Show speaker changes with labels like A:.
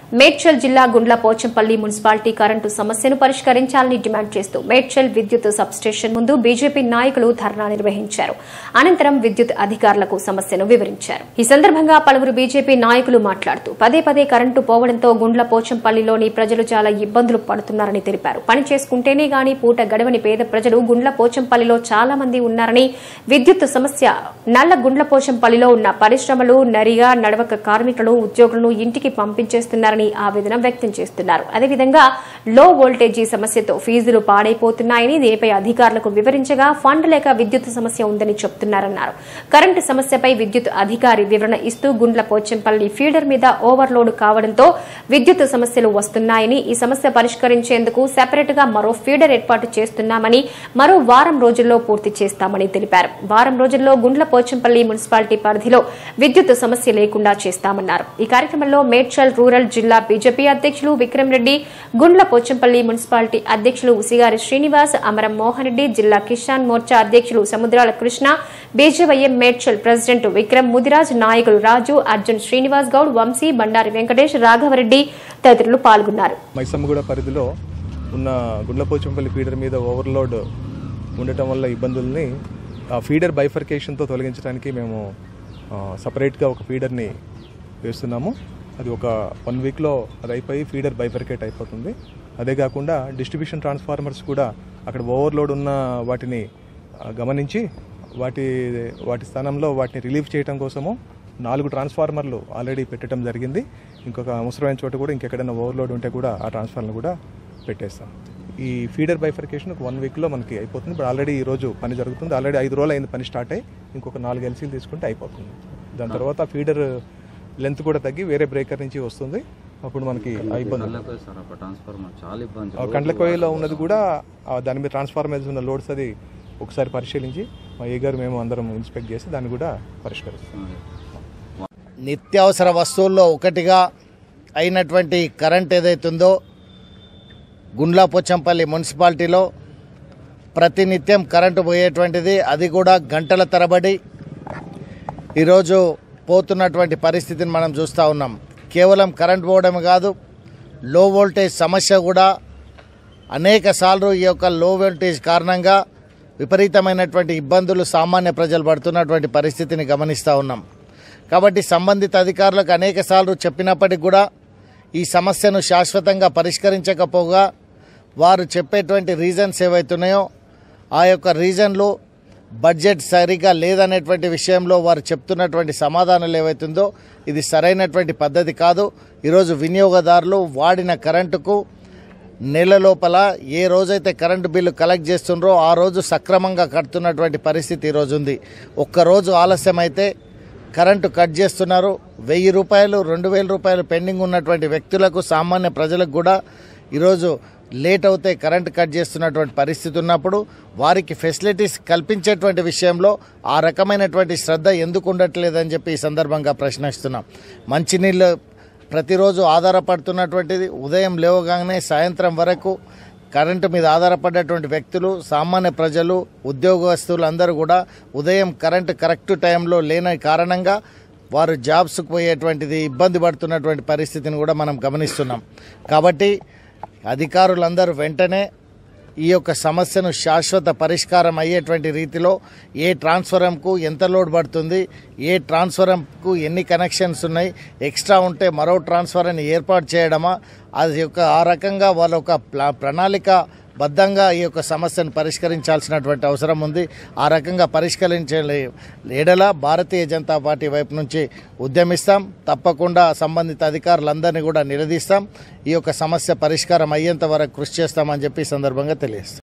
A: మేడ్చల్ జిల్లా గుండ్ల Pochampally municipality current సమస్యను పరిష్కరించాలని డిమాండ్ చేస్తూ మేడ్చల్ విద్యుత్ సబ్స్టేషన్ ముందు బీజేపీ నాయకులు ధర్నా నిర్వహించారు అనంతరం విద్యుత్ అధికారులకు సమస్యను వివరించారు ఈ సందర్భంగా పలువురు బీజేపీ నాయకులు మాట్లాడుతూ పదే పదే కరెంటు పోవడంతో గుండ్ల పోచంపల్లిలోని ప్రజలు చాలా ఇబ్బందులు పడుతున్నారని తెలిపారు పని చేసుకుంటేనే గాని పూట గడవని పేద ప్రజలు గుండ్ల పోచంపల్లిలో చాలా మంది ఉన్నారని విద్యుత్ సమస్య నల్ల గుండ్ల పోచంపల్లిలో ఉన్న పరిశ్రమలు నరిగా నడవక కార్మికులను ఉద్యోగులను ఇంటికి పంపించేస్తున్నారని ఆవేదన వ్యక్తం చేస్తున్నారు అదేవిధంగా లో వోల్టేజీ సమస్యతో ఫీజులు పాడైపోతున్నాయని దీనిపై అధికారులకు వివరించగా ఫండ్ లేక విద్యుత్ సమస్య ఉందని చెప్తున్నారన్నారు కరెంటు సమస్యపై విద్యుత్ అధికారి వివరణ ఇస్తూ గుండ్ల పోచంపల్లి ఫీడర్ మీద ఓవర్లోడ్ కావడంతో విద్యుత్ సమస్యలు వస్తున్నాయని ఈ సమస్య పరిష్కరించేందుకు సెపరేట్ గా మరో ఫీడర్ ఏర్పాటు చేస్తున్నామని మరో వారం రోజుల్లో పూర్తి చేస్తామని తెలిపారు వారం రోజుల్లో గుండ్ల పోచంపల్లి మున్సిపాలిటీ పరిధిలో విద్యుత్ సమస్య లేకుండా చేస్తామన్నారు ఈ కార్యక్రమంలో మేడ్చల్ రూరల్ జిల్లా బీజేపీ అధ్యక్షులు విక్రమ్ రెడ్డి గుండ్ల పోచంపల్లి మున్సిపాలిటీ అధ్యక్షులు ఉసిగారి శ్రీనివాస్ అమరం మోహన్ రెడ్డి జిల్లా కిసాన్ మోర్చా అధ్యక్షులు సముద్రాల కృష్ణ బీజేవైఎం మేడ్చల్ ప్రెసిడెంట్ విక్రమ్ ముదిరాజ్ నాయకులు రాజు అర్జున్ శ్రీనివాస్ గౌడ్ వంశీ బండారి వెంకటేష్ రాఘవరెడ్డి తదితరులు పాల్గొన్నారు
B: మైసమ్మగూడ పరిధిలో ఉన్న గుండ్లపోచంపల్లి ఫీడర్ మీద ఓవర్లోడ్ ఉండటం వల్ల ఇబ్బందుల్ని ఆ ఫీడర్ బైఫర్కేషన్తో తొలగించడానికి మేము ఆ, సపరేట్గా ఒక ఫీడర్ని వేస్తున్నాము అది ఒక వన్ వీక్లో అది అయిపోయి ఫీడర్ బైఫర్కేట్ అయిపోతుంది అదే కాకుండా డిస్ట్రిబ్యూషన్ ట్రాన్స్ఫార్మర్స్ కూడా అక్కడ ఓవర్లోడ్ ఉన్న వాటిని ఆ, గమనించి వాటి వాటి స్థానంలో వాటిని రిలీఫ్ చేయడం కోసము నాలుగు ట్రాన్స్ఫార్మర్లు ఆల్రెడీ పెట్టడం జరిగింది ఇంకొక అవసరమైన చోట కూడా ఇంకెక్కడైనా ఓవర్లోడ్ ఉంటే కూడా ఆ ట్రాన్స్ఫార్మర్లు కూడా పెట్టేస్తాం ఈ ఫీడర్ బైఫర్కేషన్ ఒక వన్ వీక్లో మనకి అయిపోతుంది ఇప్పుడు ఆల్రెడీ ఈ రోజు పని జరుగుతుంది ఆల్రెడీ ఐదు రోజులు అయింది పని స్టార్ట్ అయ్యి ఇంకొక నాలుగు ఎల్సీలు తీసుకుంటే అయిపోతుంది దాని తర్వాత ఫీడర్ లెంత్ కూడా తగ్గి వేరే బ్రేకర్ నుంచి వస్తుంది అప్పుడు మనకి ఆ ఇబ్బంది ఉండదు.
C: కళ్ళకు సార్ అక్కడ ట్రాన్స్ఫార్మర్ చాలా ఇబ్బంది
B: ఆ కండ్లకోయలో ఉన్నది కూడా ఆ దాని మీద ట్రాన్స్ఫార్మర్స్ ఉన్న లోడ్స్ అది ఒకసారి పరిశీలించి మా ఏ గారు మేము అందరం ఇన్స్పెక్ట్ చేసి దాన్ని కూడా పరిష్కరిస్తాం
D: నిత్యావసర వస్తువుల్లో ఒకటిగా అయినటువంటి కరెంట్ ఏదైతుందో గుండ్లా పోచంపల్లి మున్సిపాలిటీలో ప్రతినిత్యం కరెంటు పోయేటువంటిది అది కూడా గంటల తరబడి ఈరోజు పోతున్నటువంటి పరిస్థితిని మనం చూస్తూ ఉన్నాం కేవలం కరెంట్ పోవడమే కాదు లో వోల్టేజ్ సమస్య కూడా అనేక సార్లు ఈ యొక్క లో వోల్టేజ్ కారణంగా విపరీతమైనటువంటి ఇబ్బందులు సామాన్య ప్రజలు పడుతున్నటువంటి పరిస్థితిని గమనిస్తూ ఉన్నాం కాబట్టి సంబంధిత అధికారులకు అనేక సార్లు చెప్పినప్పటికి కూడా ఈ సమస్యను శాశ్వతంగా పరిష్కరించకపోగా వారు చెప్పేటువంటి రీజన్స్ ఏవైతున్నాయో ఆ యొక్క రీజన్లు బడ్జెట్ సరిగా లేదనేటువంటి విషయంలో వారు చెప్తున్నటువంటి సమాధానాలు ఏవైతుందో ఇది సరైనటువంటి పద్ధతి కాదు ఈరోజు వినియోగదారులు వాడిన కరెంటుకు నెల లోపల ఏ రోజైతే కరెంటు బిల్లు కలెక్ట్ చేస్తుండ్రో ఆ రోజు సక్రమంగా కడుతున్నటువంటి పరిస్థితి ఈరోజు ఉంది ఒక్కరోజు ఆలస్యం అయితే కరెంటు కట్ చేస్తున్నారు వెయ్యి రూపాయలు రెండు వేల రూపాయలు పెండింగ్ ఉన్నటువంటి వ్యక్తులకు సామాన్య ప్రజలకు కూడా ఈరోజు లేట్ అవుతే కరెంట్ కట్ చేస్తున్నటువంటి పరిస్థితి ఉన్నప్పుడు వారికి ఫెసిలిటీస్ కల్పించేటువంటి విషయంలో ఆ రకమైనటువంటి శ్రద్ధ ఎందుకు ఉండట్లేదని చెప్పి ఈ సందర్భంగా ప్రశ్నిస్తున్నాం మంచినీళ్ళు ప్రతిరోజు ఆధారపడుతున్నటువంటిది ఉదయం లేవగానే సాయంత్రం వరకు కరెంటు మీద ఆధారపడ్డటువంటి వ్యక్తులు సామాన్య ప్రజలు ఉద్యోగస్తులు అందరూ కూడా ఉదయం కరెంటు కరెక్ట్ టైంలో లేని కారణంగా వారు జాబ్స్కి పోయేటువంటిది ఇబ్బంది పడుతున్నటువంటి పరిస్థితిని కూడా మనం గమనిస్తున్నాం కాబట్టి అధికారులందరూ వెంటనే ఈ యొక్క సమస్యను శాశ్వత పరిష్కారం అయ్యేటువంటి రీతిలో ఏ ట్రాన్స్ఫరంకు ఎంత లోడ్ పడుతుంది ఏ ట్రాన్స్ఫరంకు ఎన్ని కనెక్షన్స్ ఉన్నాయి ఎక్స్ట్రా ఉంటే మరో ట్రాన్స్ఫర్ని ఏర్పాటు చేయడమా అది యొక్క ఆ రకంగా వాళ్ళ ఒక ప్లా ప్రణాళిక బద్ధంగా ఈ యొక్క సమస్యను పరిష్కరించాల్సినటువంటి అవసరం ఉంది ఆ రకంగా పరిష్కరించే ఎడల భారతీయ జనతా పార్టీ వైపు నుంచి ఉద్యమిస్తాం తప్పకుండా సంబంధిత అధికారులందరినీ కూడా నిలదీస్తాం ఈ యొక్క సమస్య పరిష్కారం అయ్యేంత వరకు కృషి చేస్తామని చెప్పి ఈ సందర్భంగా తెలియజేస్తాం